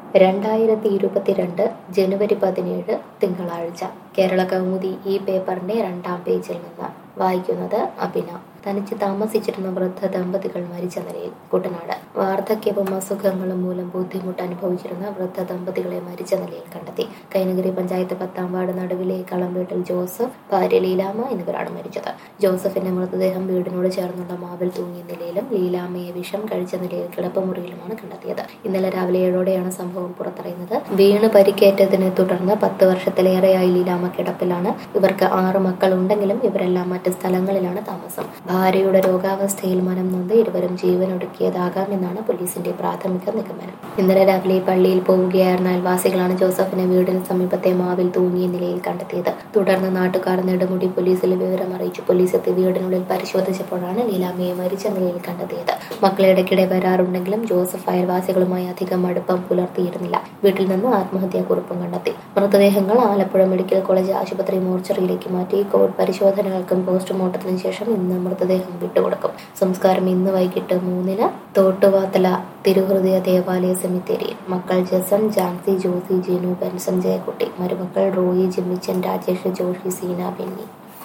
രണ്ടായിരത്തി ഇരുപത്തിരണ്ട് ജനുവരി പതിനേഴ് തിങ്കളാഴ്ച കേരള കൗമുദി ഈ പേപ്പറിന്റെ രണ്ടാം പേജിൽ നിന്ന് വായിക്കുന്നത് അഭിന തനിച്ച് താമസിച്ചിരുന്ന വൃദ്ധ ദമ്പതികൾ മരിച്ച നിലയിൽ കുട്ടനാട് വാർദ്ധക്യവും അസുഖങ്ങളും മൂലം ബുദ്ധിമുട്ട് അനുഭവിച്ചിരുന്ന വൃദ്ധ ദമ്പതികളെ മരിച്ച നിലയിൽ കണ്ടെത്തി കൈനഗിരി പഞ്ചായത്ത് പത്താം വാർഡ് നടുവിലെ കളംവീട്ടിൽ ജോസഫ് ഭാര്യ ലീലാമ്മ എന്നിവരാണ് മരിച്ചത് ജോസഫിന്റെ മൃതദേഹം വീടിനോട് ചേർന്നുള്ള മാവിൽ തൂങ്ങിയ നിലയിലും ലീലാമ്മയെ വിഷം കഴിച്ച നിലയിൽ കിടപ്പുമുറിയിലുമാണ് കണ്ടെത്തിയത് ഇന്നലെ രാവിലെ ഏഴോടെയാണ് സംഭവം പുറത്തറിയുന്നത് വീണ് പരിക്കേറ്റതിനെ തുടർന്ന് പത്ത് വർഷത്തിലേറെയായി ലീലാമ്മ കിടപ്പിലാണ് ഇവർക്ക് ആറ് മക്കൾ ഉണ്ടെങ്കിലും ഇവരെല്ലാം മറ്റ് സ്ഥലങ്ങളിലാണ് താമസം ഭാര്യയുടെ രോഗാവസ്ഥയിൽ മനം നൊന്ത് ഇരുവരും ജീവനൊടുക്കിയതാകാമെന്നാണ് പോലീസിന്റെ പ്രാഥമിക നിഗമനം ഇന്നലെ രാവിലെ പള്ളിയിൽ പോവുകയായിരുന്ന അയൽവാസികളാണ് ജോസഫിനെ വീടിന് സമീപത്തെ മാവിൽ തൂങ്ങിയ നിലയിൽ കണ്ടെത്തിയത് തുടർന്ന് നാട്ടുകാർ നെടുമുടി പോലീസിൽ വിവരം അറിയിച്ചു പോലീസ് എത്തി വീടിനുള്ളിൽ പരിശോധിച്ചപ്പോഴാണ് ലീലാമ്മയെ മരിച്ച നിലയിൽ കണ്ടെത്തിയത് മക്കളെ ഇടയ്ക്കിടെ വരാറുണ്ടെങ്കിലും ജോസഫ് അയൽവാസികളുമായി അധികം അടുപ്പം പുലർത്തിയിരുന്നില്ല വീട്ടിൽ നിന്ന് ആത്മഹത്യാ കുറിപ്പും കണ്ടെത്തി മൃതദേഹങ്ങൾ ആലപ്പുഴ മെഡിക്കൽ കോളേജ് ആശുപത്രി മോർച്ചറിയിലേക്ക് മാറ്റി കോവിഡ് പരിശോധനകൾക്കും പോസ്റ്റ്മോർട്ടത്തിനു ശേഷം ഇന്ന് മൃതദേഹം വിട്ടുകൊടുക്കും സംസ്കാരം ഇന്ന് വൈകിട്ട് മൂന്നിന് തോട്ടുവാത്തല തിരുഹൃദയ ദേവാലയ സെമിത്തേരിയിൽ മക്കൾ ജസൻ ജാൻസി ജോസി ജിനു ബെൻസൺ ജയക്കുട്ടി മരുമക്കൾ റോയി ജിമ്മിച്ചൻ രാജേഷ് ജോഷി സീന ബെന്നി